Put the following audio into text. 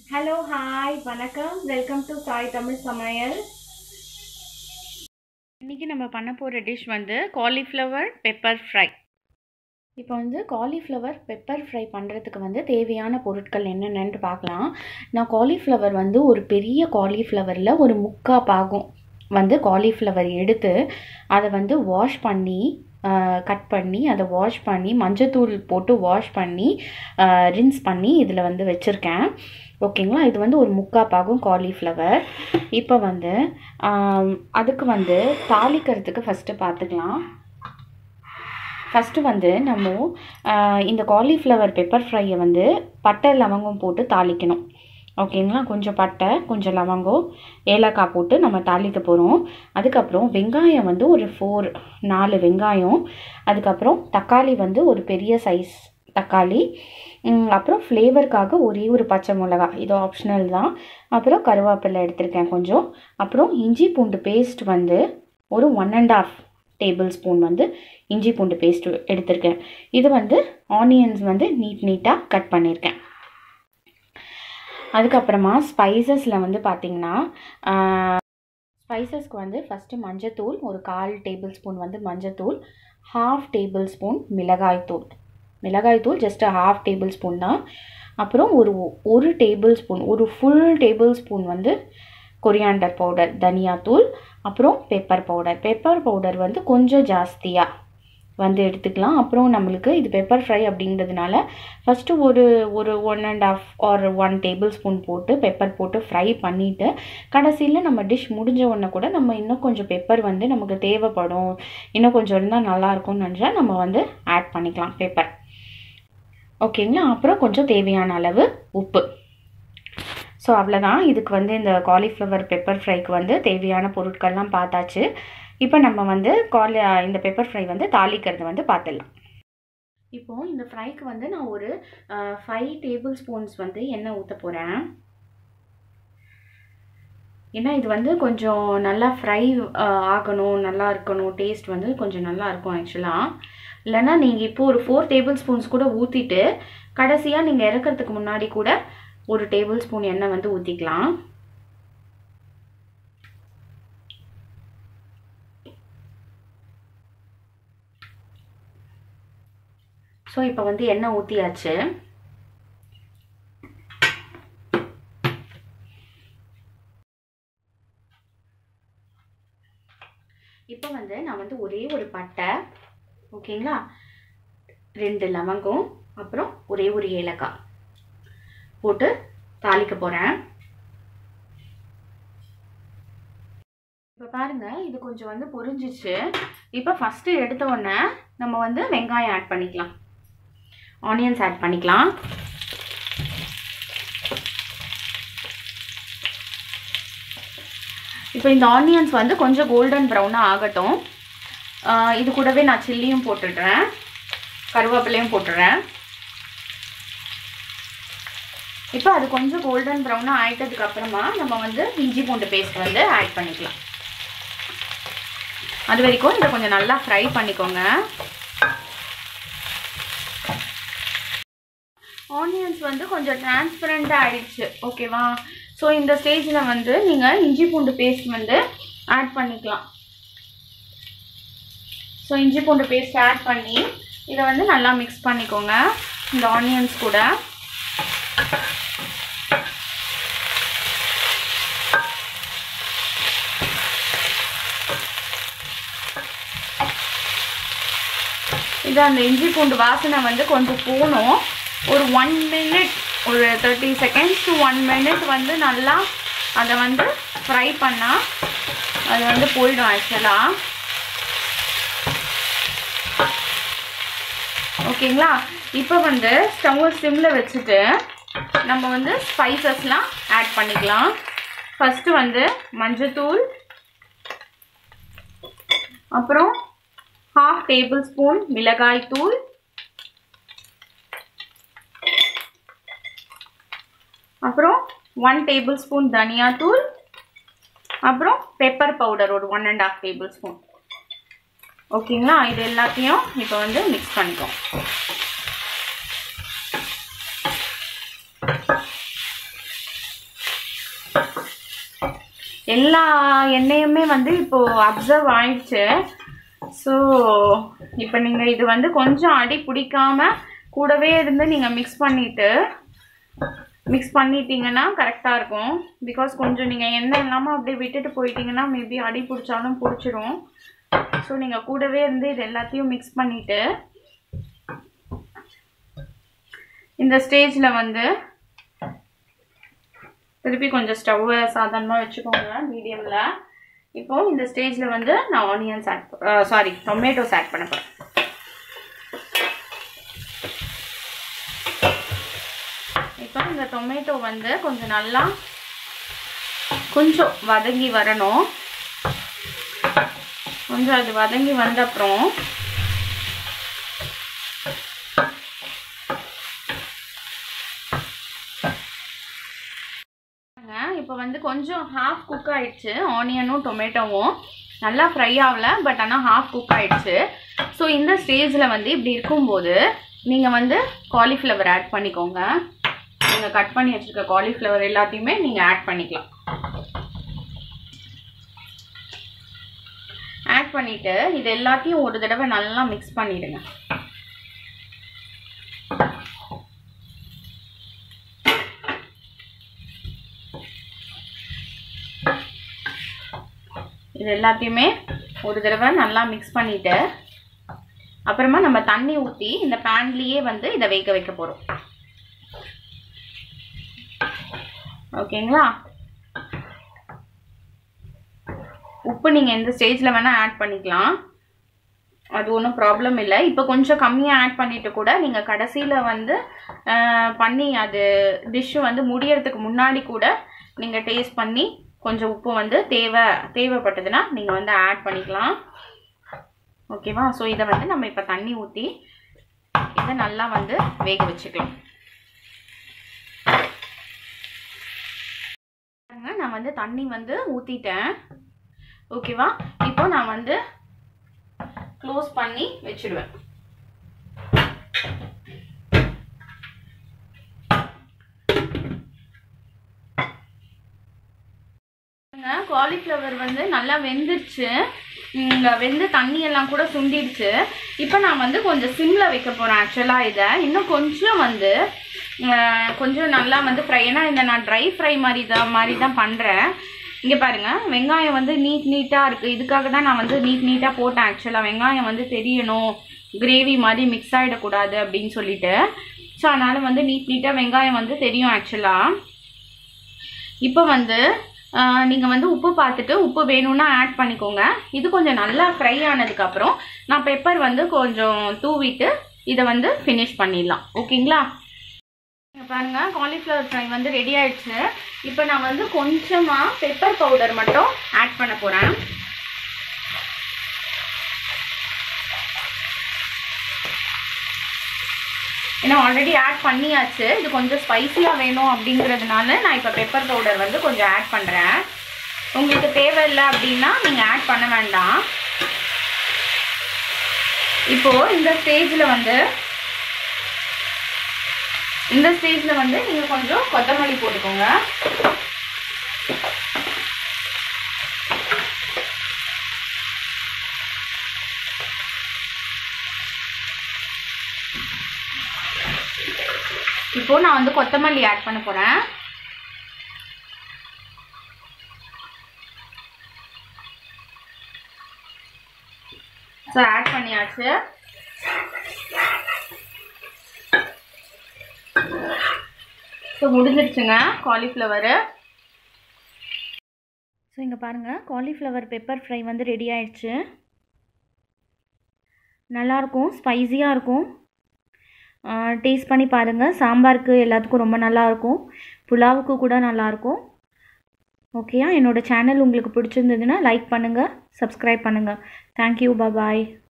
hello hi வணக்கம் welcome to Sai Tamil சமையல் இன்றைக்கி நம்ம பண்ண போகிற டிஷ் வந்து காலிஃப்ளவர் பெப்பர் ஃப்ரை இப்போ வந்து காலிஃப்ளவர் பெப்பர் ஃப்ரை பண்ணுறதுக்கு வந்து தேவையான பொருட்கள் என்னென்னு பார்க்கலாம் நான் காலிஃப்ளவர் வந்து ஒரு பெரிய காலிஃப்ளவரில் ஒரு முக்கா பாகம் வந்து காலிஃப்ளவர் எடுத்து அதை வந்து வாஷ் பண்ணி கட் பண்ணி அதை வாஷ் பண்ணி மஞ்சத்தூள் போட்டு வாஷ் பண்ணி ரின்ஸ் பண்ணி இதில் வந்து வச்சுருக்கேன் ஓகேங்களா இது வந்து ஒரு முக்கா பாகம் காலிஃப்ளவர் இப்போ வந்து ஆம், அதுக்கு வந்து தாளிக்கிறதுக்கு ஃபஸ்ட்டு பார்த்துக்கலாம் ஃபஸ்ட்டு வந்து நம்ம ஆஹ், இந்த காலிஃப்ளவர் பெப்பர் ஃப்ரையை வந்து பட்டை லவங்கம் போட்டு தாளிக்கணும் ஓகேங்களா கொஞ்சம் பட்டை கொஞ்சம் லவங்கம் ஏலக்காய் போட்டு நம்ம தாளிக்க போகிறோம் அதுக்கப்புறம் வெங்காயம் வந்து ஒரு ஃபோர் நாலு வெங்காயம் அதுக்கப்புறம் தக்காளி வந்து ஒரு பெரிய சைஸ் தக்காளி ம், அப்புறம் ஃப்ளேவருக்காக ஒரே ஒரு பச்சை மிளகா இது ஆப்ஷனல் தான் அப்புறம் கருவேப்பிலை எடுத்திருக்கேன் கொஞ்சம் அப்புறம் இஞ்சி பூண்டு பேஸ்ட் வந்து ஒரு one and half tablespoon வந்து இஞ்சி பூண்டு பேஸ்ட் எடுத்திருக்கேன் இது வந்து ஆனியன்ஸ் வந்து நீட் நீட்டாக கட் பண்ணியிருக்கேன் அதுக்கப்புறமா ஸ்பைசஸில் வந்து பார்த்திங்கன்னா ஸ்பைசஸ்க்கு வந்து ஃபஸ்ட்டு மஞ்சத்தூள் ஒரு கால் டேபிள் ஸ்பூன் வந்து மஞ்சத்தூள் ஹாஃப் டேபிள் ஸ்பூன் மிளகாய்த்தூள் மிளகாய்த்தூள் ஜஸ்ட் ஹாஃப் டேபிள் ஸ்பூன் தான் அப்புறம் ஒரு ஒரு டேபிள் ஸ்பூன் ஒரு ஃபுல் டேபிள் ஸ்பூன் வந்து கொரியாண்டர் பவுடர் தனியாத்தூள் அப்புறம் பெப்பர் பவுடர் பெப்பர் பவுடர் வந்து கொஞ்சம் ஜாஸ்தியாக வந்து எடுத்துக்கலாம் அப்புறம் நம்மளுக்கு இது பெப்பர் ஃப்ரை அப்படிங்கிறதுனால ஃபஸ்ட்டு ஒரு ஒரு one and half or one tablespoon போட்டு பெப்பர் போட்டு ஃப்ரை பண்ணிவிட்டு கடைசியில் நம்ம டிஷ் முடிஞ்ச உடனே கூட நம்ம இன்னும் கொஞ்சம் பெப்பர் வந்து நமக்கு தேவைப்படும் இன்னும் கொஞ்சம் இருந்தால் நல்லாயிருக்கும்னு நினச்சா நம்ம வந்து ஆட் பண்ணிக்கலாம் பெப்பர் ஓகேங்களா அப்புறம் கொஞ்சம் தேவையான அளவு உப்பு ஸோ அவ்வளோதான் இதுக்கு வந்து இந்த காலிஃப்ளவர் பெப்பர் ஃப்ரைக்கு வந்து தேவையான பொருட்கள்லாம் பார்த்தாச்சு இப்போ நம்ம வந்து காலி இந்த பெப்பர் ஃப்ரை வந்து தாளிக்கிறது வந்து பார்த்துடலாம் இப்போ இந்த ஃப்ரைக்கு வந்து நான் ஒரு ஃபைவ் டேபிள் ஸ்பூன்ஸ் வந்து எண்ணெய் ஊற்ற போகிறேன் ஏன்னா இது வந்து கொஞ்சம் நல்லா ஃப்ரை ஆகணும் நல்லா இருக்கணும் டேஸ்ட் வந்து கொஞ்சம் நல்லா இருக்கும் ஆக்சுவலாக இல்லைன்னா நீங்கள் இப்போ ஒரு ஃபோர் டேபிள் ஸ்பூன்ஸ் கூட ஊற்றிட்டு கடைசியாக நீங்கள் இறக்கிறதுக்கு முன்னாடி கூட ஒரு டேபிள் ஸ்பூன் எண்ணெய் வந்து ஊற்றிக்கலாம் ஸோ இப்போ வந்து எண்ணெய் ஊற்றியாச்சு இப்போ வந்து நான் வந்து ஒரே ஒரு பட்டை ஓகேங்களா ரெண்டு லவங்கம் அப்புறம் ஒரே ஒரு ஏலக்காய் போட்டு தாளிக்க போகிறேன் இப்போ பாருங்க இது கொஞ்சம் வந்து பொரிஞ்சிச்சு இப்போ ஃபஸ்ட்டு எடுத்த உடனே நம்ம வந்து வெங்காயம் ஆட் பண்ணிக்கலாம் ஆனியன்ஸ் ஆட் பண்ணிக்கலாம் இப்போ இந்த ஆனியன்ஸ் வந்து கொஞ்சம் கோல்டன் ப்ரௌனாக ஆகட்டும் ஆஹ் இது கூடவே நான் சில்லியும் போட்டுடுறேன் கருவேப்பிலையும் போட்டுடுறேன் இப்போ அது கொஞ்சம் கோல்டன் ப்ரௌனாக ஆயிட்டதுக்கு அப்புறமா நம்ம வந்து இஞ்சி பூண்டு பேஸ்ட் வந்து ஆட் பண்ணிக்கலாம் அது வரைக்கும் இதை கொஞ்சம் நல்லா ஃப்ரை பண்ணிக்கோங்க ஆனியன்ஸ் வந்து கொஞ்சம் டிரான்ஸ்பரண்ட்டாக ஆயிடுச்சு ஓகேவா ஸோ இந்த ஸ்டேஜில் வந்து நீங்கள் இஞ்சி பூண்டு பேஸ்ட் வந்து ஆட் பண்ணிக்கலாம் ஸோ இஞ்சி பூண்டு பேஸ்ட் ஆட் பண்ணி இதை வந்து நல்லா மிக்ஸ் பண்ணிக்கோங்க இந்த ஆனியன்ஸ் கூட இது அந்த இஞ்சி பூண்டு வாசனை வந்து கொஞ்சம் போகணும் ஒரு ஒன் மினிட் ஒரு thirty seconds to one minute வந்து நல்லா அதை வந்து ஃப்ரை பண்ணால் அது வந்து போயிடும் ஆக்சுவலாக ஓகேங்களா இப்போ வந்து ஸ்டவ் சிம்மில் வச்சுட்டு நம்ம வந்து ஸ்பைசஸ்லாம் ஆட் பண்ணிக்கலாம் ஃபஸ்ட்டு வந்து மஞ்சத்தூள் அப்புறம் ஹாஃப் டேபிள் ஸ்பூன் மிளகாய் தூள் அப்புறம் ஒன் டேபிள் ஸ்பூன் தனியாத்தூள் அப்புறம் பெப்பர் பவுடர் ஒரு one and half tablespoon ஓகேங்களா இது எல்லாத்தையும் இப்போ வந்து மிக்ஸ் பண்ணிக்கோம் எல்லா எண்ணெயுமே வந்து இப்போது அப்சர்வ் ஆயிடுச்சு ஸோ இப்போ நீங்கள் இது வந்து கொஞ்சம் அடி பிடிக்காம கூடவே இருந்து நீங்கள் மிக்ஸ் பண்ணிவிட்டு மிக்ஸ் பண்ணிட்டீங்கன்னா கரெக்டாக இருக்கும் பிகாஸ் கொஞ்சம் நீங்கள் எண்ணெய் இல்லாமல் அப்படியே விட்டுட்டு போயிட்டீங்கன்னா மேபி அடி பிடிச்சாலும் பிடிச்சிரும் ஸோ நீங்கள் கூடவே இருந்து இது எல்லாத்தையும் மிக்ஸ் பண்ணிவிட்டு இந்த ஸ்டேஜில் வந்து திருப்பி கொஞ்சம் ஸ்டவ்வை சாதாரணமாக வச்சுக்கோங்க மீடியமில் இப்போ இந்த ஸ்டேஜில் வந்து நான் onions add sorry tomatoes add பண்ண போகிறேன் இப்போ இந்த டொமேட்டோ வந்து கொஞ்சம் நல்லா கொஞ்சம் வதங்கி வரணும் கொஞ்சம் அது வதங்கி வந்த அப்புறம் இப்போ வந்து கொஞ்சம் ஹாஃப் குக் ஆயிடுச்சு ஆனியனும் டொமேட்டோவும் நல்லா ஃப்ரை ஆகல பட் ஆனால் ஹாஃப் குக் ஆயிடுச்சு ஸோ இந்த ஸ்டேஜில் வந்து இப்படி இருக்கும்போது நீங்கள் வந்து காலிஃப்ளவர் ஆட் பண்ணிக்கோங்க நீங்கள் கட் பண்ணி வச்சுருக்க காலிஃப்ளவர் எல்லாத்தையுமே நீங்கள் ஆட் பண்ணிக்கலாம் ஆட் பண்ணிவிட்டு இது எல்லாத்தையும் ஒரு தடவை நல்லா மிக்ஸ் பண்ணிவிடுங்க இது எல்லாத்தையுமே ஒரு தடவை நல்லா மிக்ஸ் பண்ணிவிட்டு அப்புறமா நம்ம தண்ணி ஊற்றி இந்த பேன்லேயே வந்து இதை வேக வைக்க போகிறோம் ஓகேங்களா உப்பு நீங்கள் எந்த ஸ்டேஜில் வேணால் ஆட் பண்ணிக்கலாம் அது ஒன்றும் ப்ராப்ளம் இல்லை இப்போ கொஞ்சம் கம்மியாக ஆட் பண்ணிட்டு கூட நீங்கள் கடைசியில் வந்து பண்ணி அது டிஷ்ஷு வந்து முடியறதுக்கு முன்னாடி கூட நீங்கள் டேஸ்ட் பண்ணி கொஞ்சம் உப்பு வந்து தேவை தேவைப்பட்டதுன்னா நீங்கள் வந்து ஆட் பண்ணிக்கலாம் ஓகேவா ஸோ இதை வந்து நம்ம இப்போ தண்ணி ஊற்றி இதை நல்லா வந்து வேக வச்சுக்கலாம் நான் வந்து தண்ணி வந்து ஊற்றிட்டேன் ஓகேவா இப்போ நான் வந்து க்ளோஸ் பண்ணி வச்சுடுவேன் காலிஃப்ளவர் வந்து நல்லா வெந்துருச்சு வெந்து தண்ணி எல்லாம் கூட சுண்டிடுச்சு இப்போ நான் வந்து கொஞ்சம் சிம்மில் வைக்க போகிறேன் ஆக்சுவலாக இதை இன்னும் கொஞ்சம் வந்து கொஞ்சம் நல்லா வந்து ஃப்ரை ஏன்னா இந்த நான் ட்ரை ஃப்ரை மாதிரி தான் மாதிரி தான் பண்ணுறேன் இங்கே பாருங்கள் வெங்காயம் வந்து நீட் நீட்டாக இருக்குது இதுக்காக தான் நான் வந்து நீட் நீட்டாக போட்டேன் ஆக்சுவலாக வெங்காயம் வந்து தெரியணும் கிரேவி மாதிரி மிக்ஸ் ஆகிடக்கூடாது அப்படின்னு சொல்லிட்டு ஸோ அதனால் வந்து நீட் நீட்டாக வெங்காயம் வந்து தெரியும் ஆக்சுவலாக இப்போ வந்து நீங்கள் வந்து உப்பு பார்த்துட்டு உப்பு வேணும்னா ஆட் பண்ணிக்கோங்க இது கொஞ்சம் நல்லா ஃப்ரை ஆனதுக்கப்புறம் நான் பெப்பர் வந்து கொஞ்சம் தூவிட்டு இதை வந்து ஃபினிஷ் பண்ணிடலாம் ஓகேங்களா பாருங்க காலிஃப்ளவர் ஃப்ரை வந்து ரெடி ஆயிடுச்சு இப்போ நான் வந்து கொஞ்சமாக பெப்பர் பவுடர் மட்டும் ஆட் பண்ண போகிறேன் ஏன்னா ஆல்ரெடி ஆட் பண்ணியாச்சு இது கொஞ்சம் ஸ்பைசியாக வேணும் அப்படிங்கிறதுனால நான் இப்போ பெப்பர் பவுடர் வந்து கொஞ்சம் ஆட் பண்ணுறேன் உங்களுக்கு தேவையில்லை அப்படின்னா நீங்கள் ஆட் பண்ண வேண்டாம் இப்போது இந்த ஸ்டேஜில் வந்து இந்த ஸ்டேஜில் வந்து நீங்கள் கொஞ்சம் கொத்தமல்லி போட்டுக்கோங்க இப்போ நான் வந்து கொத்தமல்லி ஆட் பண்ண போகிறேன் ஸோ ஆட் பண்ணியாச்சு ஸோ முடிஞ்சிருச்சுங்க காலிஃப்ளவரு ஸோ இங்கே பாருங்கள் காலிஃப்ளவர் பெப்பர் ஃப்ரை வந்து ரெடி ஆயிடுச்சு நல்லாயிருக்கும் ஸ்பைஸியாக இருக்கும் டேஸ்ட் பண்ணி பாருங்கள் சாம்பாருக்கு எல்லாத்துக்கும் ரொம்ப நல்லாயிருக்கும் புலாவுக்கு கூட நல்லாயிருக்கும் ஓகேயா என்னோடய சேனல் உங்களுக்கு பிடிச்சிருந்ததுன்னா லைக் பண்ணுங்கள் சப்ஸ்கிரைப் பண்ணுங்கள் தேங்க்யூ பாய்